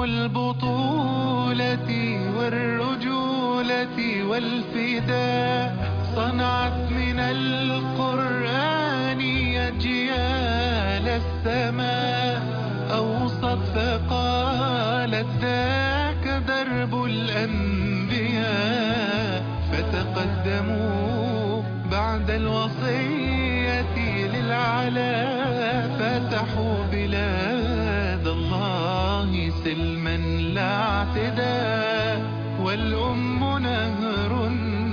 البطولة والرجولة والفداء صنعت من القرآن أجيال السماء أوصت فقالت ذاك درب الأنبياء فتقدموا بعد الوصية للعلا فتحوا بلاد الله سلما لا اعتداء والأم نهر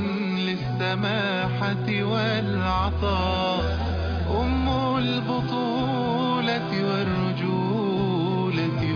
للسماحة والعطاء أم البطولة والرجولة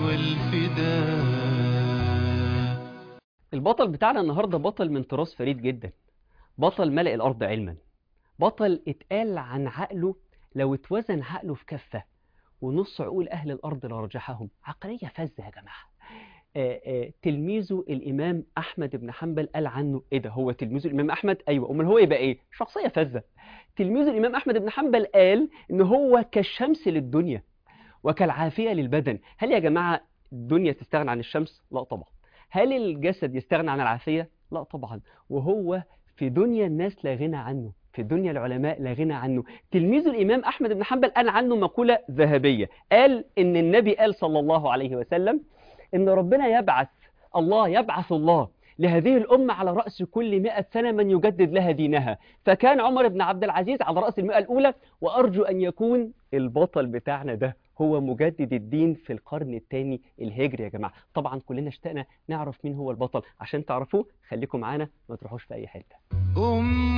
والفداء البطل بتاعنا النهارده بطل من تراث فريد جدا بطل ملء الأرض علما بطل اتقال عن عقله لو اتوزن عقله في كفة ونص عقول أهل الأرض لرجحهم عقلية فذة يا جماعة آه، آه، تلميذه الإمام أحمد بن حنبل قال عنه إيه ده هو تلميذه الإمام أحمد أيوة أمال هو يبقى إيه شخصية فذة تلميذه الإمام أحمد بن حنبل قال إن هو كالشمس للدنيا وكالعافية للبدن هل يا جماعة الدنيا تستغنى عن الشمس؟ لا طبعا هل الجسد يستغنى عن العافية؟ لا طبعا وهو في دنيا الناس لا غنى عنه في دنيا العلماء لا غنى عنه تلميذ الإمام أحمد بن حنبل قال عنه مقولة ذهبية قال إن النبي قال صلى الله عليه وسلم إن ربنا يبعث الله يبعث الله لهذه الأمة على رأس كل مئة سنة من يجدد لها دينها فكان عمر بن عبد العزيز على رأس المئة الأولى وأرجو أن يكون البطل بتاعنا ده هو مجدد الدين في القرن الثاني الهجري يا جماعة طبعا كلنا اشتقنا نعرف مين هو البطل عشان تعرفوه خليكم معانا ما تروحوش في أي حتة أم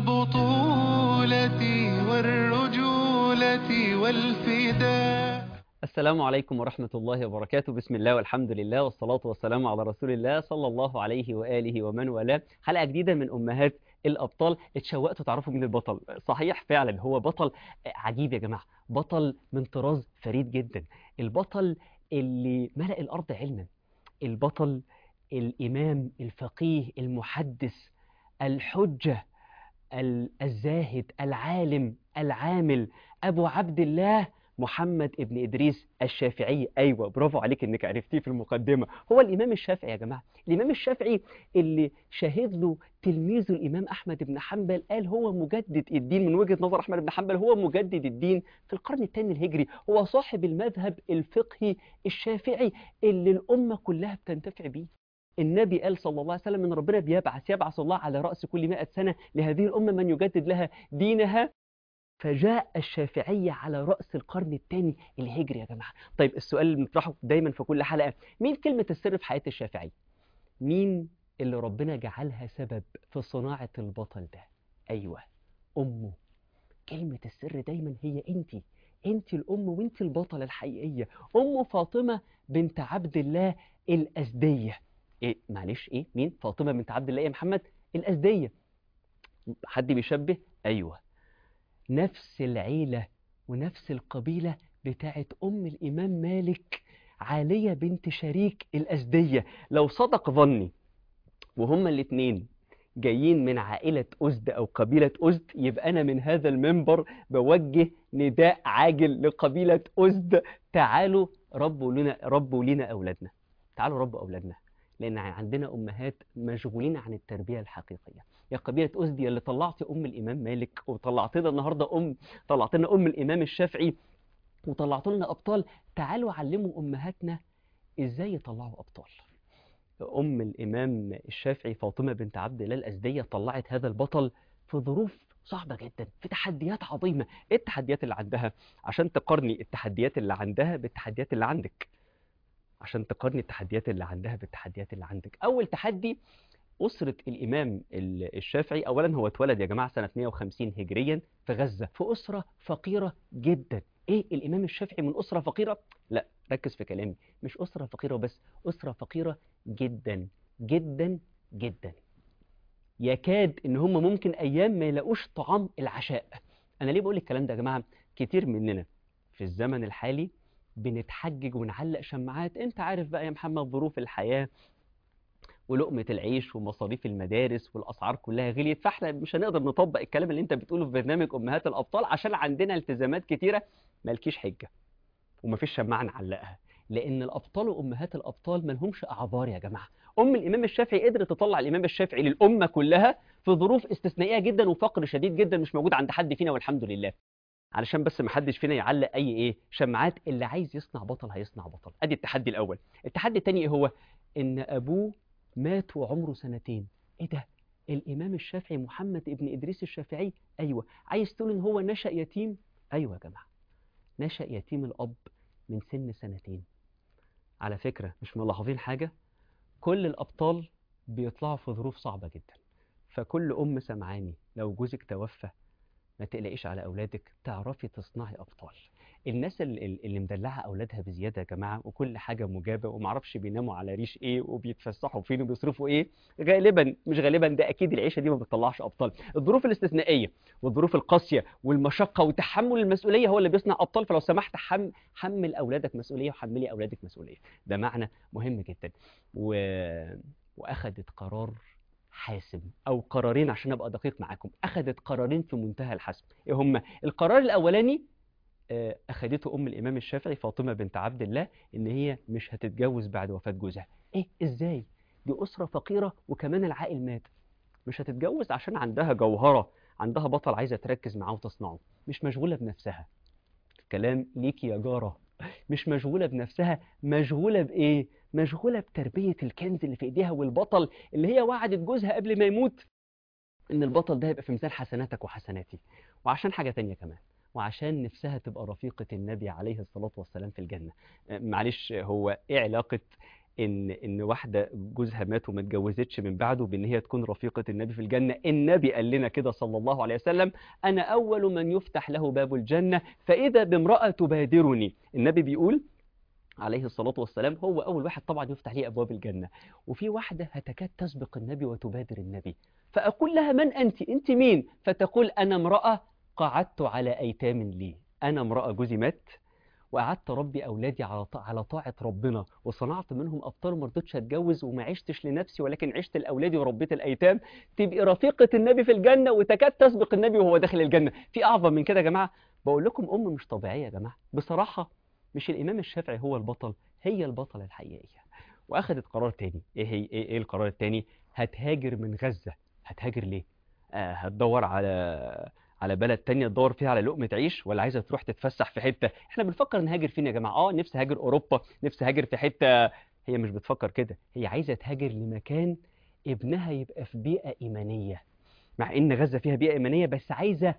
البطولة والرجولة والفداء السلام عليكم ورحمة الله وبركاته بسم الله والحمد لله والصلاة والسلام على رسول الله صلى الله عليه وآله ومن والاه حلقة جديدة من أمهات الأبطال اتشوقتوا تعرفوا مين البطل صحيح فعلا هو بطل عجيب يا جماعة بطل من طراز فريد جدا البطل اللي ملأ الأرض علما البطل الإمام الفقيه المحدث الحجة ال- الزاهد العالم العامل أبو عبد الله محمد ابن إدريس الشافعي أيوة برافو عليك إنك عرفتيه في المقدمة هو الإمام الشافعي يا جماعة الإمام الشافعي اللي شهد له تلميذه الإمام أحمد بن حنبل قال هو مجدد الدين من وجهة نظر أحمد بن حنبل هو مجدد الدين في القرن الثاني الهجري هو صاحب المذهب الفقهي الشافعي اللي الأمة كلها بتنتفع بيه النبي قال صلى الله عليه وسلم ان ربنا بيبعث يبعث الله على رأس كل مئة سنة لهذه الأمة من يجدد لها دينها فجاء الشافعية على رأس القرن الثاني الهجري يا جماعة طيب السؤال اللي بنطرحه دايما في كل حلقة مين كلمة السر في حياة الشافعي مين اللي ربنا جعلها سبب في صناعة البطل ده أيوة أمه كلمة السر دايما هي أنت أنت الأم وأنت البطلة الحقيقية أم فاطمة بنت عبد الله الأزدية إيه معلش إيه مين فاطمة بنت عبد الله يا محمد الأزدية حد بيشبه أيوة نفس العيلة ونفس القبيلة بتاعت أم الإمام مالك عالية بنت شريك الأزدية لو صدق ظني وهما الاتنين جايين من عائلة أزد أو قبيلة أزد يبقى أنا من هذا المنبر بوجه نداء عاجل لقبيلة أزد تعالوا ربوا لنا ربوا لنا أولادنا تعالوا ربوا أولادنا لأن عندنا أمهات مشغولين عن التربية الحقيقية يا قبيلة أزدي اللي طلعت أم الإمام مالك وطلعت لنا النهاردة أم طلعت لنا أم الإمام الشافعي وطلعت لنا أبطال تعالوا علموا أمهاتنا إزاي يطلعوا أبطال أم الإمام الشافعي فاطمة بنت عبد الله الأزدية طلعت هذا البطل في ظروف صعبة جدا في تحديات عظيمة إيه التحديات اللي عندها عشان تقارني التحديات اللي عندها بالتحديات اللي عندك عشان تقارني التحديات اللي عندها بالتحديات اللي عندك أول تحدي أسرة الإمام ال- الشافعي أولا هو اتولد يا جماعة سنة 150 هجريا في غزة في أسرة فقيرة جدا إيه الإمام الشافعي من أسرة فقيرة؟ لا ركز في كلامي مش أسرة فقيرة بس أسرة فقيرة جدا جدا جدا يكاد إن هم ممكن أيام ما يلاقوش طعام العشاء أنا ليه بقول الكلام ده يا جماعة كتير مننا في الزمن الحالي بنتحجج ونعلق شماعات انت عارف بقى يا محمد ظروف الحياة ولقمة العيش ومصاريف المدارس والأسعار كلها غليت فاحنا مش هنقدر نطبق الكلام اللي انت بتقوله في برنامج أمهات الأبطال عشان عندنا التزامات كتيرة مالكيش حجة ومفيش شماعة نعلقها لان الابطال وامهات الابطال ما لهمش اعذار يا جماعه ام الامام الشافعي قدرت تطلع الامام الشافعي للامه كلها في ظروف استثنائيه جدا وفقر شديد جدا مش موجود عند حد فينا والحمد لله علشان بس ما حدش فينا يعلق اي ايه شماعات اللي عايز يصنع بطل هيصنع بطل ادي التحدي الاول التحدي الثاني ايه هو ان ابوه مات وعمره سنتين ايه ده الامام الشافعي محمد ابن ادريس الشافعي ايوه عايز تقول ان هو نشا يتيم ايوه يا جماعه نشا يتيم الاب من سن سنتين على فكره مش ملاحظين حاجه كل الابطال بيطلعوا في ظروف صعبه جدا فكل ام سمعاني لو جوزك توفى ما تقلقيش على اولادك تعرفي تصنعي ابطال الناس اللي, اللي مدلعه اولادها بزياده يا جماعه وكل حاجه مجابه ومعرفش بيناموا على ريش ايه وبيتفسحوا فين وبيصرفوا ايه غالبا مش غالبا ده اكيد العيشه دي ما بتطلعش ابطال الظروف الاستثنائيه والظروف القاسيه والمشقه وتحمل المسؤوليه هو اللي بيصنع ابطال فلو سمحت حم حمل اولادك مسؤوليه وحملي اولادك مسؤوليه ده معنى مهم جدا و... واخدت قرار حاسم او قرارين عشان ابقى دقيق معاكم اخذت قرارين في منتهى الحسم ايه هما القرار الاولاني آه، اخذته ام الامام الشافعي فاطمه بنت عبد الله ان هي مش هتتجوز بعد وفاه جوزها ايه ازاي دي اسره فقيره وكمان العائل مات مش هتتجوز عشان عندها جوهره عندها بطل عايزه تركز معاه وتصنعه مش مشغوله بنفسها كلام ليكي يا جاره مش مشغوله بنفسها مشغوله بايه مشغوله بتربيه الكنز اللي في ايديها والبطل اللي هي وعدت جوزها قبل ما يموت ان البطل ده هيبقى في ميزان حسناتك وحسناتي وعشان حاجه تانية كمان وعشان نفسها تبقى رفيقة النبي عليه الصلاة والسلام في الجنة آه، معلش هو ايه علاقة ان ان واحدة جوزها مات وما اتجوزتش من بعده بان هي تكون رفيقة النبي في الجنة النبي قال لنا كده صلى الله عليه وسلم انا اول من يفتح له باب الجنة فاذا بامرأة تبادرني النبي بيقول عليه الصلاة والسلام هو أول واحد طبعا يفتح ليه أبواب الجنة وفي واحدة هتكاد تسبق النبي وتبادر النبي فأقول لها من أنت أنت مين فتقول أنا امرأة قعدت على أيتام لي أنا امرأة جوزي مات وقعدت ربي أولادي على طا- على طاعة ربنا وصنعت منهم أبطال ما رضيتش أتجوز وما عشتش لنفسي ولكن عشت لأولادي وربيت الأيتام تبقي رفيقة النبي في الجنة وتكاد تسبق النبي وهو داخل الجنة في أعظم من كده يا جماعة بقول لكم أم مش طبيعية يا جماعة بصراحة مش الإمام الشافعي هو البطل هي البطلة الحقيقية وأخذت قرار تاني إيه هي إيه, إيه القرار التاني هتهاجر من غزة هتهاجر ليه آه هتدور على على بلد تانية تدور فيها على لقمة عيش ولا عايزة تروح تتفسح في حتة احنا بنفكر نهاجر فين يا جماعة اه نفسي هاجر اوروبا نفسي هاجر في حتة هي مش بتفكر كده هي عايزة تهاجر لمكان ابنها يبقى في بيئة إيمانية مع ان غزة فيها بيئة إيمانية بس عايزة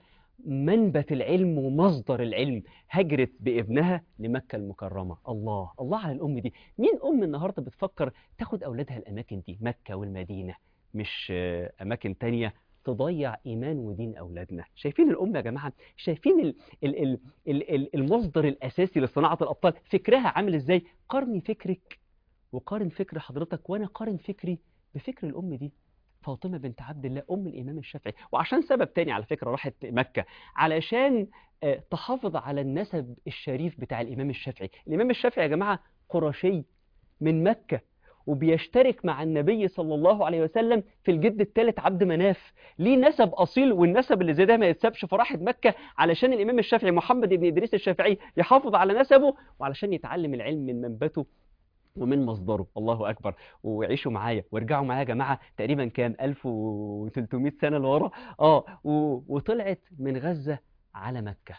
منبت العلم ومصدر العلم هجرت بابنها لمكة المكرمة الله الله على الأم دي مين أم النهاردة بتفكر تاخد أولادها الأماكن دي مكة والمدينة مش آه، أماكن تانية تضيع إيمان ودين أولادنا شايفين الأم يا جماعة شايفين ال ال ال ال ال المصدر الأساسي لصناعة الأبطال فكرها عامل إزاي قارني فكرك وقارن فكر حضرتك وأنا قارن فكري بفكر الأم دي فاطمة بنت عبد الله أم الإمام الشافعي وعشان سبب تاني على فكرة راحت مكة علشان آه، تحافظ على النسب الشريف بتاع الإمام الشافعي الإمام الشافعي يا جماعة قرشي من مكة وبيشترك مع النبي صلى الله عليه وسلم في الجد الثالث عبد مناف ليه نسب أصيل والنسب اللي زي ده ما يتسابش فراحت مكة علشان الإمام الشافعي محمد بن إدريس الشافعي يحافظ على نسبه وعلشان يتعلم العلم من منبته ومن مصدره الله اكبر وعيشوا معايا وارجعوا معايا يا جماعه تقريبا كام 1300 سنه لورا اه و... وطلعت من غزه على مكه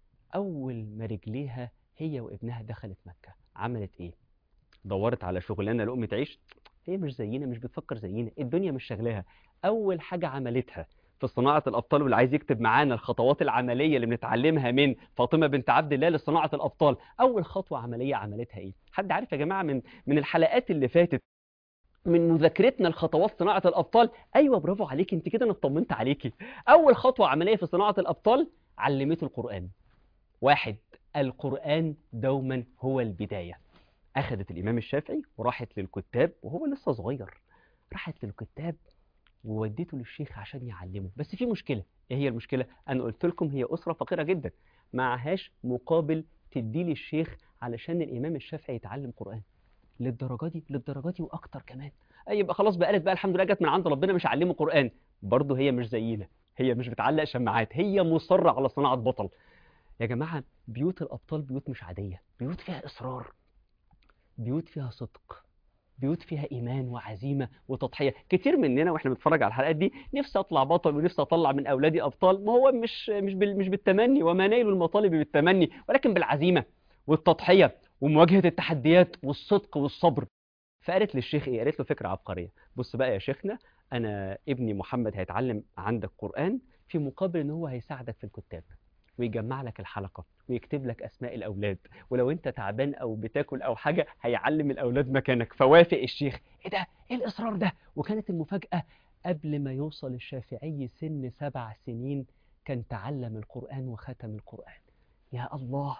اول ما رجليها هي وابنها دخلت مكه عملت ايه دورت على شغلانه لقمه عيش هي مش زينا مش بتفكر زينا الدنيا مش شغلاها اول حاجه عملتها في صناعة الأبطال واللي عايز يكتب معانا الخطوات العملية اللي بنتعلمها من فاطمة بنت عبد الله لصناعة الأبطال أول خطوة عملية عملتها إيه؟ حد عارف يا جماعة من من الحلقات اللي فاتت من مذاكرتنا لخطوات صناعة الأبطال أيوة برافو عليك أنت كده أنا اطمنت عليكي أول خطوة عملية في صناعة الأبطال علمته القرآن واحد القرآن دوما هو البداية أخذت الإمام الشافعي وراحت للكتاب وهو لسه صغير راحت للكتاب ووديته للشيخ عشان يعلمه بس في مشكلة ايه هي المشكلة انا قلت لكم هي اسرة فقيرة جدا معهاش مقابل تديه للشيخ علشان الامام الشافعي يتعلم قرآن للدرجة دي للدرجة دي واكتر كمان أي يبقى خلاص بقى قالت بقى الحمد لله جت من عند ربنا مش هعلمه قرآن برضه هي مش زينا هي مش بتعلق شماعات هي مصرة على صناعة بطل يا جماعة بيوت الأبطال بيوت مش عادية بيوت فيها إصرار بيوت فيها صدق بيوت فيها ايمان وعزيمه وتضحيه كتير مننا واحنا بنتفرج على الحلقات دي نفسي اطلع بطل ونفسي اطلع من اولادي ابطال ما هو مش مش بال مش بالتمني وما نيل المطالب بالتمني ولكن بالعزيمه والتضحيه ومواجهه التحديات والصدق والصبر فقالت للشيخ ايه قالت له فكره عبقريه بص بقى يا شيخنا انا ابني محمد هيتعلم عندك قران في مقابل ان هو هيساعدك في الكتاب ويجمع لك الحلقه ويكتب لك اسماء الاولاد ولو انت تعبان او بتاكل او حاجه هيعلم الاولاد مكانك فوافق الشيخ ايه ده ايه الاصرار ده وكانت المفاجاه قبل ما يوصل الشافعي سن سبع سنين كان تعلم القران وختم القران يا الله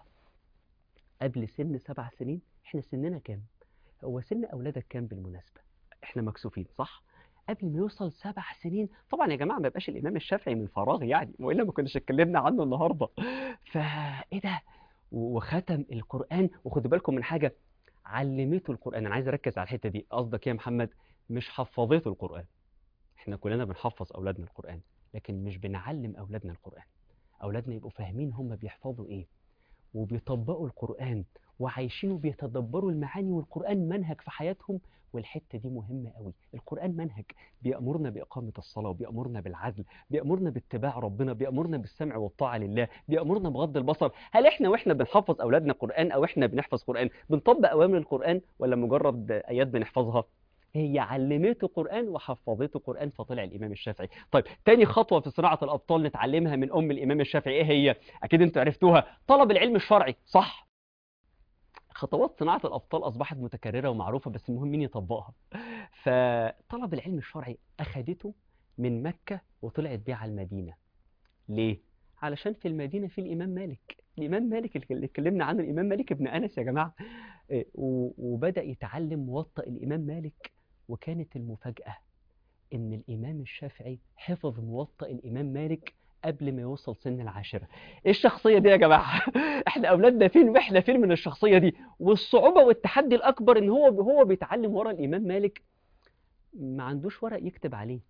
قبل سن سبع سنين احنا سننا كام هو سن اولادك كام بالمناسبه احنا مكسوفين صح قبل ما يوصل سبع سنين طبعا يا جماعه ما يبقاش الامام الشافعي من فراغ يعني والا ما كناش اتكلمنا عنه النهارده فايه ده وختم القران وخدوا بالكم من حاجه علمته القران انا عايز اركز على الحته دي قصدك يا محمد مش حفظته القران احنا كلنا بنحفظ اولادنا القران لكن مش بنعلم اولادنا القران اولادنا يبقوا فاهمين هم بيحفظوا ايه وبيطبقوا القران وعايشين وبيتدبروا المعاني والقران منهج في حياتهم والحته دي مهمه قوي القران منهج بيامرنا باقامه الصلاه وبيامرنا بالعدل بيامرنا باتباع ربنا بيامرنا بالسمع والطاعه لله بيامرنا بغض البصر هل احنا واحنا بنحفظ اولادنا قران او احنا بنحفظ قران بنطبق اوامر القران ولا مجرد ايات بنحفظها هي علمته قرآن وحفظته قرآن فطلع الإمام الشافعي طيب تاني خطوة في صناعة الأبطال نتعلمها من أم الإمام الشافعي إيه هي أكيد أنتوا عرفتوها طلب العلم الشرعي صح خطوات صناعة الأبطال أصبحت متكررة ومعروفة بس المهم مين يطبقها فطلب العلم الشرعي أخدته من مكة وطلعت بيه على المدينة ليه؟ علشان في المدينة في الإمام مالك الإمام مالك اللي اتكلمنا عنه الإمام مالك ابن أنس يا جماعة إيه، و- وبدأ يتعلم موطأ الإمام مالك وكانت المفاجأة إن الإمام الشافعي حفظ موطأ الإمام مالك قبل ما يوصل سن العاشرة ايه الشخصية دي يا جماعة احنا اولادنا فين واحنا فين من الشخصية دي والصعوبة والتحدي الاكبر ان هو هو بيتعلم ورا الامام مالك ما عندوش ورق يكتب عليه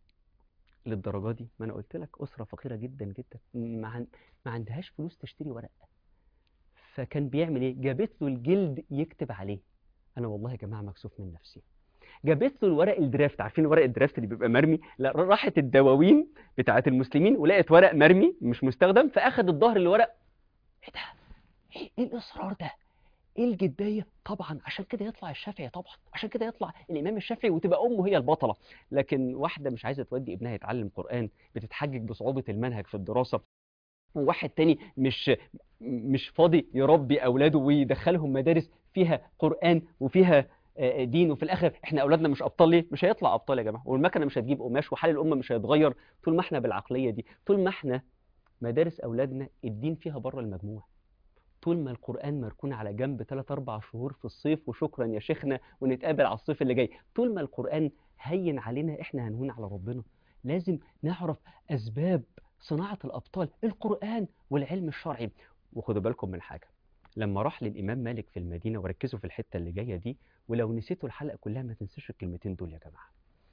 للدرجة دي ما انا قلت لك اسرة فقيرة جدا جدا ما, عن... ما عندهاش فلوس تشتري ورق فكان بيعمل ايه جابت له الجلد يكتب عليه انا والله يا جماعة مكسوف من نفسي جابت له الورق الدرافت عارفين ورق الدرافت اللي بيبقى مرمي لا راحت الدواوين بتاعت المسلمين ولقت ورق مرمي مش مستخدم فاخدت ظهر الورق ايه ده ايه إيه الاصرار ده ايه الجديه طبعا عشان كده يطلع الشافعي طبعا عشان كده يطلع الامام الشافعي وتبقى امه هي البطله لكن واحده مش عايزه تودي ابنها يتعلم قران بتتحجج بصعوبه المنهج في الدراسه وواحد تاني مش مش فاضي يربي اولاده ويدخلهم مدارس فيها قران وفيها آه، دين وفي الاخر احنا اولادنا مش ابطال ليه مش هيطلع ابطال يا جماعه والمكنه مش هتجيب قماش وحال الامه مش هيتغير طول ما احنا بالعقليه دي طول ما احنا مدارس اولادنا الدين فيها بره المجموع طول ما القرآن مركون على جنب 3 4 شهور في الصيف وشكرا يا شيخنا ونتقابل على الصيف اللي جاي طول ما القرآن هين علينا احنا هنهون على ربنا لازم نعرف أسباب صناعة الأبطال القرآن والعلم الشرعي وخدوا بالكم من حاجة لما راح للإمام مالك في المدينة وركزوا في الحتة اللي جاية دي ولو نسيتوا الحلقة كلها ما تنسوش الكلمتين دول يا جماعة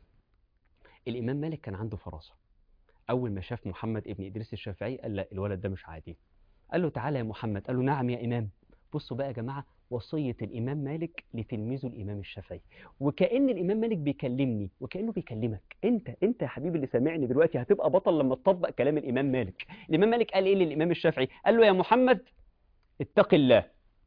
الإمام مالك كان عنده فراسة أول ما شاف محمد ابن إدريس الشافعي قال لا الولد ده مش عادي قال له تعالى يا محمد قال له نعم يا إمام بصوا بقى يا جماعة وصية الإمام مالك لتلميذه الإمام الشافعي وكأن الإمام مالك بيكلمني وكأنه بيكلمك أنت أنت يا حبيبي اللي سامعني دلوقتي هتبقى بطل لما تطبق كلام الإمام مالك الإمام مالك قال إيه للإمام الشافعي قال له يا محمد اتق الله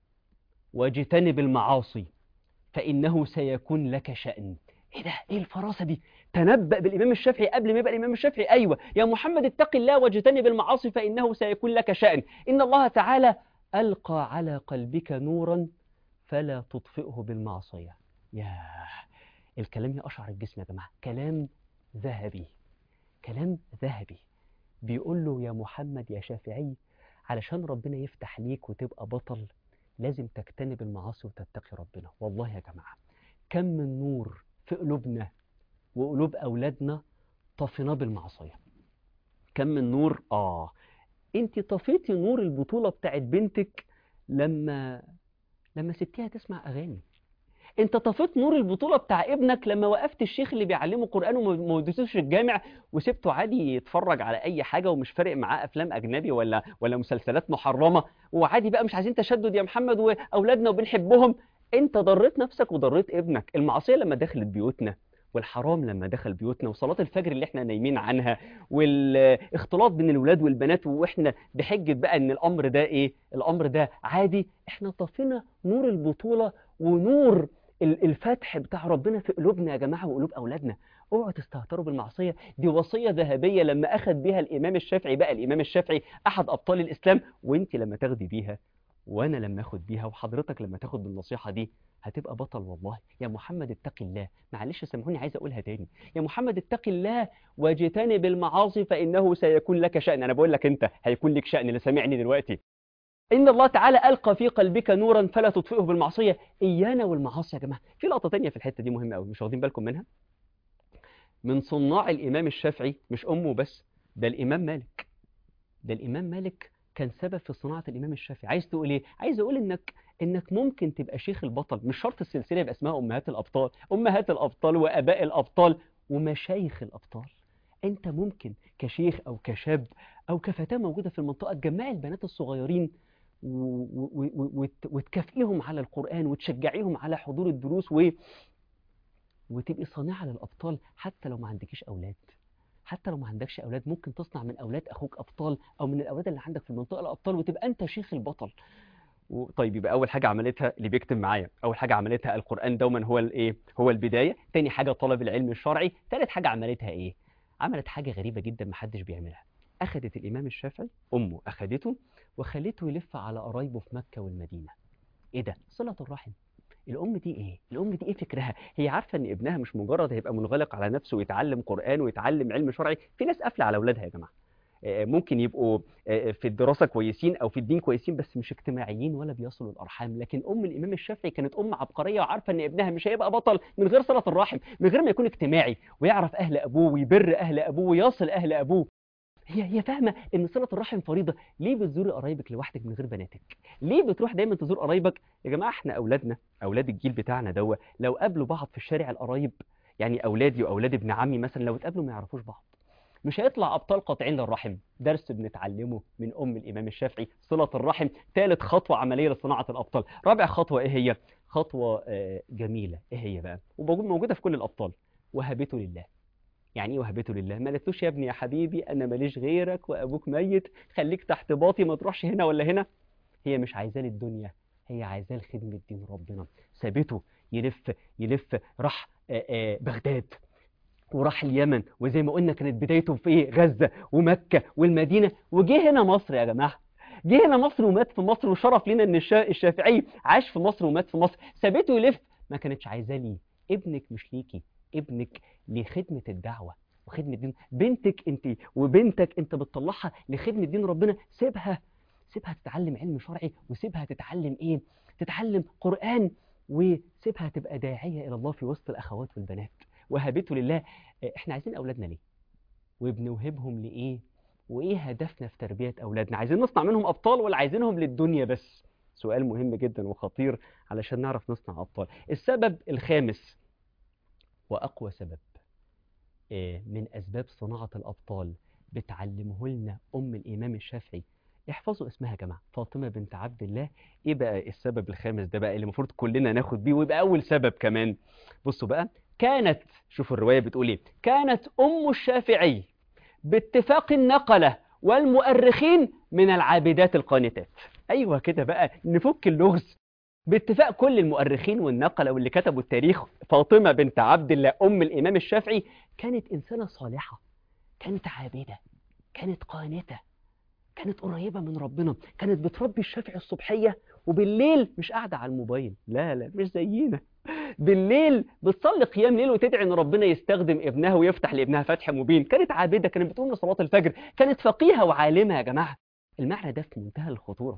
واجتنب المعاصي فإنه سيكون لك شأن ايه ده ايه الفراسه دي تنبأ بالامام الشافعي قبل ما يبقى الامام الشافعي ايوه يا محمد اتق الله واجتنب المعاصي فانه سيكون لك شأن ان الله تعالى القى على قلبك نورا فلا تطفئه بالمعصيه ياه الكلام يقشعر الجسم يا جماعه كلام ذهبي كلام ذهبي بيقول له يا محمد يا شافعي علشان ربنا يفتح ليك وتبقى بطل لازم تجتنب المعاصي وتتقي ربنا والله يا جماعه كم من نور في قلوبنا وقلوب أولادنا طفيناه بالمعصية كم من نور آه أنت طفيتي نور البطولة بتاعت بنتك لما لما سبتيها تسمع أغاني أنت طفيت نور البطولة بتاع ابنك لما وقفت الشيخ اللي بيعلمه قرآن وما وديتوش الجامع وسبته عادي يتفرج على أي حاجة ومش فارق معاه أفلام أجنبي ولا ولا مسلسلات محرمة وعادي بقى مش عايزين تشدد يا محمد وأولادنا وبنحبهم انت ضريت نفسك وضريت ابنك المعصيه لما دخلت بيوتنا والحرام لما دخل بيوتنا وصلاه الفجر اللي احنا نايمين عنها والاختلاط بين الولاد والبنات واحنا بحجه بقى ان الامر ده ايه الامر ده عادي احنا طفينا نور البطوله ونور ال- الفتح بتاع ربنا في قلوبنا يا جماعه وقلوب اولادنا اوعوا تستهتروا بالمعصيه دي وصيه ذهبيه لما اخذ بيها الامام الشافعي بقى الامام الشافعي احد ابطال الاسلام وانت لما تاخدي بيها وانا لما اخد بيها وحضرتك لما تاخد بالنصيحه دي هتبقى بطل والله يا محمد اتق الله معلش سامحوني عايز اقولها تاني يا محمد اتق الله واجتنب المعاصي فانه سيكون لك شأن انا بقول لك انت هيكون لك شأن اللي سامعني دلوقتي ان الله تعالى القى في قلبك نورا فلا تطفئه بالمعصيه ايانا والمعاصي يا جماعه في لقطه تانية في الحته دي مهمه قوي مش واخدين بالكم منها من صناع الامام الشافعي مش امه بس ده الامام مالك ده الامام مالك كان سبب في صناعه الامام الشافعي عايز تقول ايه عايز اقول انك انك ممكن تبقى شيخ البطل مش شرط السلسله يبقى اسمها امهات الابطال امهات الابطال واباء الابطال ومشايخ الابطال انت ممكن كشيخ او كشاب او كفتاه موجوده في المنطقه تجمعي البنات الصغيرين و- و- و- وت- وتكافئيهم على القران وتشجعيهم على حضور الدروس و وتبقي صانعه للابطال حتى لو ما عندكيش اولاد حتى لو ما عندكش اولاد ممكن تصنع من اولاد اخوك ابطال او من الاولاد اللي عندك في المنطقه الابطال وتبقى انت شيخ البطل و- طيب يبقى اول حاجه عملتها اللي بيكتب معايا اول حاجه عملتها القران دوما هو الايه هو البدايه تاني حاجه طلب العلم الشرعي تالت حاجه عملتها ايه عملت حاجه غريبه جدا محدش بيعملها اخذت الامام الشافعي امه اخذته وخلته يلف على قرايبه في مكه والمدينه ايه ده صله الرحم الام دي ايه الام دي ايه فكرها هي عارفه ان ابنها مش مجرد هيبقى منغلق على نفسه ويتعلم قران ويتعلم علم شرعي في ناس قافله على اولادها يا جماعه آه، ممكن يبقوا آه، في الدراسه كويسين او في الدين كويسين بس مش اجتماعيين ولا بيصلوا الارحام لكن ام الامام الشافعي كانت ام عبقريه وعارفه ان ابنها مش هيبقى بطل من غير صله الرحم من غير ما يكون اجتماعي ويعرف اهل ابوه ويبر اهل ابوه ويصل اهل ابوه هي هي فاهمه ان صله الرحم فريضه ليه بتزوري قرايبك لوحدك من غير بناتك ليه بتروح دايما تزور قرايبك يا جماعه احنا اولادنا اولاد الجيل بتاعنا دوا لو قابلوا بعض في الشارع القرايب يعني اولادي واولاد ابن عمي مثلا لو اتقابلوا ما يعرفوش بعض مش هيطلع ابطال قاطعين للرحم درس بنتعلمه من ام الامام الشافعي صله الرحم ثالث خطوه عمليه لصناعه الابطال رابع خطوه ايه هي خطوه آه، جميله ايه هي بقى وموجود- موجوده في كل الابطال وهبته لله يعني ايه وهبته لله ما قالتلوش يا ابني يا حبيبي انا ماليش غيرك وابوك ميت خليك تحت باطي ما تروحش هنا ولا هنا هي مش عايزاه للدنيا هي عايزاه لخدمه دين ربنا سابته يلف يلف راح آه، آه، بغداد وراح اليمن وزي ما قلنا كانت بدايته في ايه غزه ومكه والمدينه وجه هنا مصر يا جماعه جه هنا مصر ومات في مصر وشرف لنا ان الشا- الشافعي عاش في مصر ومات في مصر سابته يلف ما كانتش عايزاه ليه ابنك مش ليكي ابنك لخدمه الدعوه وخدمه دين بنتك انت وبنتك انت بتطلعها لخدمه دين ربنا سيبها سيبها تتعلم علم شرعي وسيبها تتعلم ايه تتعلم قران وسيبها تبقى داعيه الى الله في وسط الاخوات والبنات وهبته لله آه، احنا عايزين اولادنا ليه وبنوهبهم لايه وايه هدفنا في تربيه اولادنا عايزين نصنع منهم ابطال ولا عايزينهم للدنيا بس سؤال مهم جدا وخطير علشان نعرف نصنع ابطال السبب الخامس واقوى سبب آه، من اسباب صناعه الابطال بتعلمه لنا ام الامام الشافعي احفظوا اسمها يا جماعه فاطمه بنت عبد الله ايه بقى السبب الخامس ده بقى اللي المفروض كلنا ناخد بيه ويبقى اول سبب كمان بصوا بقى كانت شوفوا الروايه بتقول ايه كانت ام الشافعي باتفاق النقله والمؤرخين من العابدات القانتات ايوه كده بقى نفك اللغز باتفاق كل المؤرخين والنقله واللي كتبوا التاريخ فاطمه بنت عبد الله ام الامام الشافعي كانت انسانه صالحه كانت عابده كانت قانته كانت قريبه من ربنا كانت بتربي الشافعي الصبحيه وبالليل مش قاعده على الموبايل لا لا مش زينا بالليل بتصلي قيام ليل وتدعي ان ربنا يستخدم ابنها ويفتح لابنها فتح مبين كانت عابده كانت بتقوم لصلاه الفجر كانت فقيهه وعالمه يا جماعه المعنى ده في منتهى الخطوره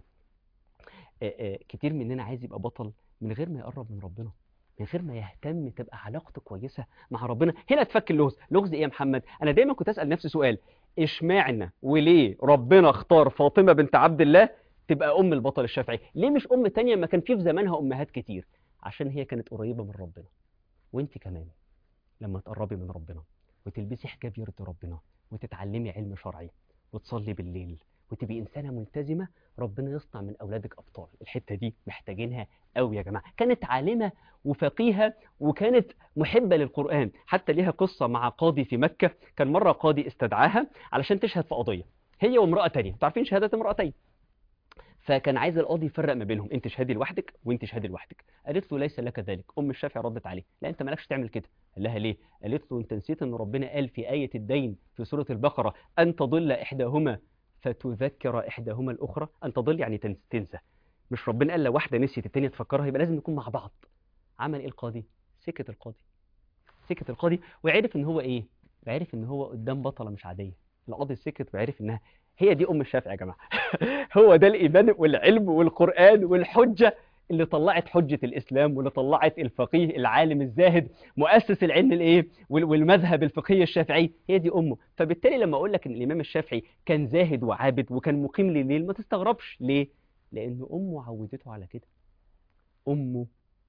آه، آه، كتير مننا عايز يبقى بطل من غير ما يقرب من ربنا من غير ما يهتم تبقى علاقته كويسه مع ربنا هنا تفك اللغز لغز ايه يا محمد انا دايما كنت اسال نفسي سؤال اشمعنى وليه ربنا اختار فاطمه بنت عبد الله تبقى ام البطل الشافعي ليه مش ام تانية ما كان في في زمانها امهات كتير عشان هي كانت قريبه من ربنا وانت كمان لما تقربي من ربنا وتلبسي حجاب يرضي ربنا وتتعلمي علم شرعي وتصلي بالليل وتبقي انسانه ملتزمه ربنا يصنع من اولادك ابطال الحته دي محتاجينها قوي يا جماعه كانت عالمه وفقيهه وكانت محبه للقران حتى ليها قصه مع قاضي في مكه كان مره قاضي استدعاها علشان تشهد في قضيه هي وامراه تانية انتوا عارفين شهاده امراتين فكان عايز القاضي يفرق ما بينهم انت شهادي لوحدك وانت شهادي لوحدك قالت له ليس لك ذلك ام الشافعي ردت عليه لا انت مالكش تعمل كده قال لها ليه قالت له انت نسيت ان ربنا قال في ايه الدين في سوره البقره ان تضل احداهما فتذكر احداهما الاخرى ان تضل يعني تنس- تنسى مش ربنا قال لو واحده نسيت التانيه تفكرها يبقى لازم نكون مع بعض عمل ايه القاضي سكت القاضي سكت القاضي وعرف ان هو ايه وعرف ان هو قدام بطله مش عاديه القاضي سكت وعرف انها هي دي ام الشافعي يا جماعه هو ده الايمان والعلم والقران والحجه اللي طلعت حجه الاسلام واللي طلعت الفقيه العالم الزاهد مؤسس العلم الايه وال- والمذهب الفقهي الشافعي هي دي امه فبالتالي لما اقول لك ان الامام الشافعي كان زاهد وعابد وكان مقيم لليل ما تستغربش ليه لان امه عودته على كده امه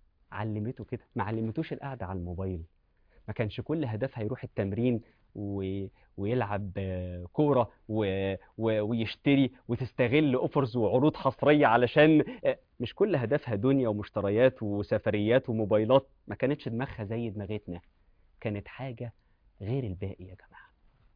علمته كده ما علمتوش القعده على الموبايل ما كانش كل هدفها يروح التمرين و... ويلعب آه، كوره و... و... ويشتري وتستغل اوفرز وعروض حصريه علشان آه، مش كل هدفها دنيا ومشتريات وسفريات وموبايلات ما كانتش دماغها زي دماغتنا كانت حاجه غير الباقي يا جماعه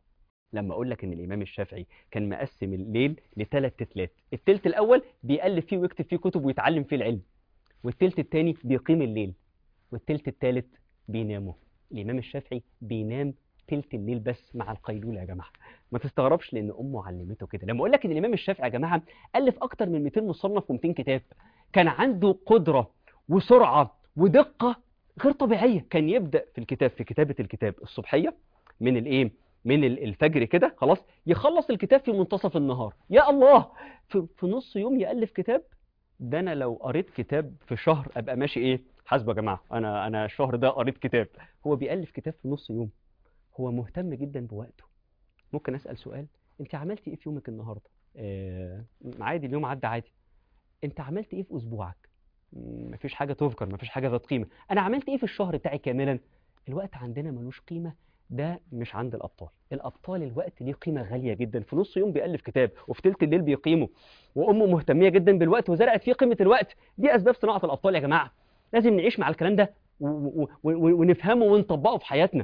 لما اقول لك ان الامام الشافعي كان مقسم الليل لثلاث تتلات التلت الاول بيألف فيه ويكتب فيه كتب ويتعلم فيه العلم والتلت التاني بيقيم الليل والتلت التالت بيناموا الامام الشافعي بينام تلت الليل بس مع القيلوله يا جماعه ما تستغربش لان امه علمته كده لما اقول لك ان الامام الشافعي يا جماعه الف اكتر من 200 مصنف و200 كتاب كان عنده قدره وسرعه ودقه غير طبيعيه كان يبدا في الكتاب في كتابه الكتاب الصبحيه من الايه من ال- الفجر كده خلاص يخلص الكتاب في منتصف النهار يا الله في, في نص يوم يالف كتاب ده انا لو قريت كتاب في شهر ابقى ماشي ايه حاسبه يا جماعه انا انا الشهر ده قريت كتاب هو بيالف كتاب في نص يوم هو مهتم جدا بوقته ممكن اسال سؤال انت عملتي ايه في يومك النهارده آه عادي اليوم عدى عادي انت عملت ايه في اسبوعك مم، مفيش حاجه تذكر مفيش حاجه ذات قيمه انا عملت ايه في الشهر بتاعي كاملا الوقت عندنا ملوش قيمه ده مش عند الابطال الابطال الوقت ليه قيمه غاليه جدا في نص يوم بيالف كتاب وفي تلت الليل بيقيمه وامه مهتميه جدا بالوقت وزرعت فيه قيمه الوقت دي اسباب صناعه الابطال يا جماعه لازم نعيش مع الكلام ده و- و- و- ونفهمه ونطبقه في حياتنا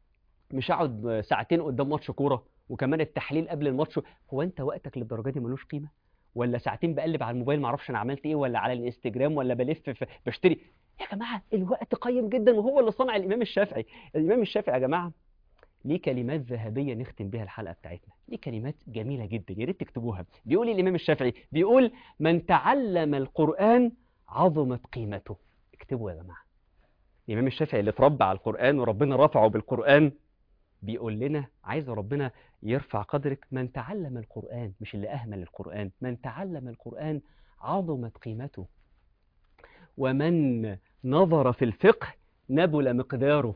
مش اقعد ساعتين قدام ماتش كوره وكمان التحليل قبل الماتش هو انت وقتك للدرجه دي ملوش قيمه ولا ساعتين بقلب على الموبايل ما اعرفش انا عملت ايه ولا على الانستجرام ولا بلف في بشتري يا جماعه الوقت قيم جدا وهو اللي صنع الامام الشافعي الامام الشافعي يا جماعه ليه كلمات ذهبيه نختم بيها الحلقه بتاعتنا ليه كلمات جميله جدا يا ريت تكتبوها بيقول إيه الامام الشافعي بيقول من تعلم القران عظمت قيمته اكتبوا يا جماعه الامام الشافعي اللي اتربى على القران وربنا رفعه بالقران بيقول لنا عايز ربنا يرفع قدرك من تعلم القرآن مش اللي أهمل القرآن من تعلم القرآن عظمت قيمته ومن نظر في الفقه نبل مقداره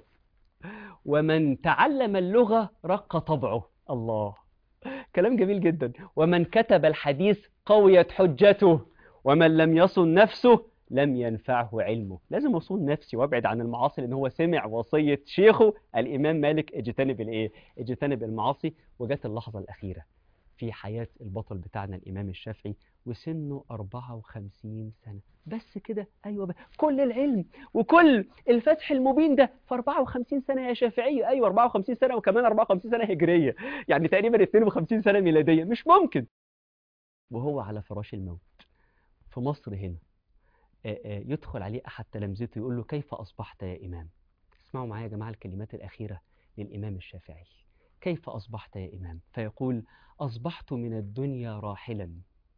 ومن تعلم اللغة رق طبعه الله كلام جميل جدا ومن كتب الحديث قويت حجته ومن لم يصن نفسه لم ينفعه علمه لازم اصون نفسي وابعد عن المعاصي لان هو سمع وصيه شيخه الامام مالك اجتنب الايه اجتنب المعاصي وجت اللحظه الاخيره في حياه البطل بتاعنا الامام الشافعي وسنه 54 سنه بس كده ايوه بقى. كل العلم وكل الفتح المبين ده في 54 سنه يا شافعي ايوه 54 سنه وكمان 54 سنه هجريه يعني تقريبا 52 سنه ميلاديه مش ممكن وهو على فراش الموت في مصر هنا آه، آه، يدخل عليه أحد تلامذته يقول له كيف أصبحت يا إمام اسمعوا معايا يا جماعة الكلمات الأخيرة للإمام الشافعي كيف أصبحت يا إمام فيقول أصبحت من الدنيا راحلا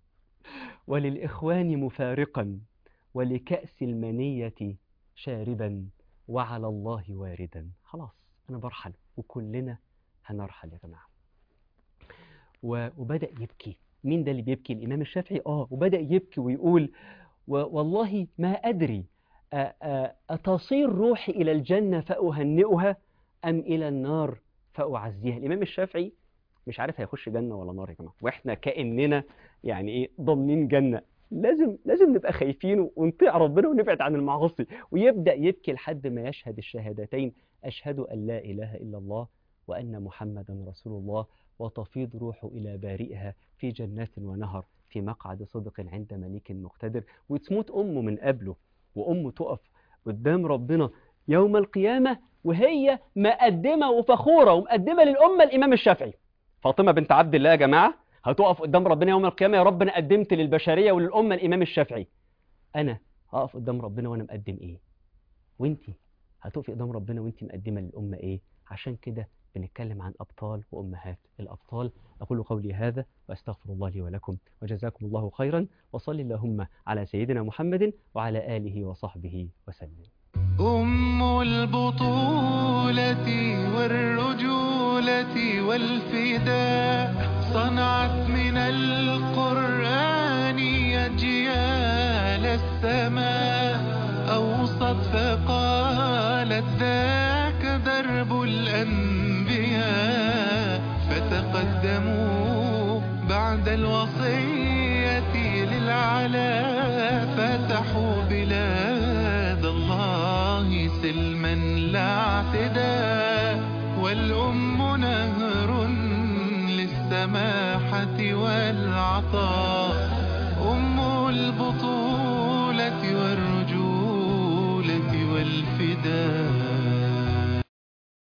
وللإخوان مفارقا ولكأس المنية شاربا وعلى الله واردا خلاص أنا برحل وكلنا هنرحل يا جماعة و- وبدأ يبكي مين ده اللي بيبكي الإمام الشافعي آه وبدأ يبكي ويقول و- والله ما أدري أ- أ- أتصير روحي إلى الجنة فأهنئها أم إلى النار فأعزيها الإمام الشافعي مش عارف هيخش جنة ولا نار يا جماعة وإحنا كأننا يعني إيه ضامنين جنة لازم لازم نبقى خايفين ونطيع ربنا ونبعد عن المعاصي ويبدأ يبكي لحد ما يشهد الشهادتين أشهد أن لا إله إلا الله وأن محمدا رسول الله وتفيض روحه إلى بارئها في جنات ونهر في مقعد صدق عند مليك مقتدر وتموت أمه من قبله وأمه تقف قدام ربنا يوم القيامة وهي مقدمة وفخورة ومقدمة للأمة الإمام الشافعي فاطمة بنت عبد الله يا جماعة هتقف قدام ربنا يوم القيامة يا رب أنا قدمت للبشرية وللأمة الإمام الشافعي أنا هقف قدام ربنا وأنا مقدم إيه وانتي هتقفي قدام ربنا وانتي مقدمة للأمة إيه عشان كده بنتكلم عن أبطال وأمهات الأبطال أقول قولي هذا وأستغفر الله لي ولكم وجزاكم الله خيرا وصل اللهم على سيدنا محمد وعلى آله وصحبه وسلم أم البطولة والرجولة والفداء صنعت من القرآن أجيال السماء أوصت فقالت ذاك درب الأنبياء فتقدموا بعد الوصية للعلا فتحوا بلاد الله سلما لا اعتداء والأم نهر للسماحة والعطاء أم البطولة والرجولة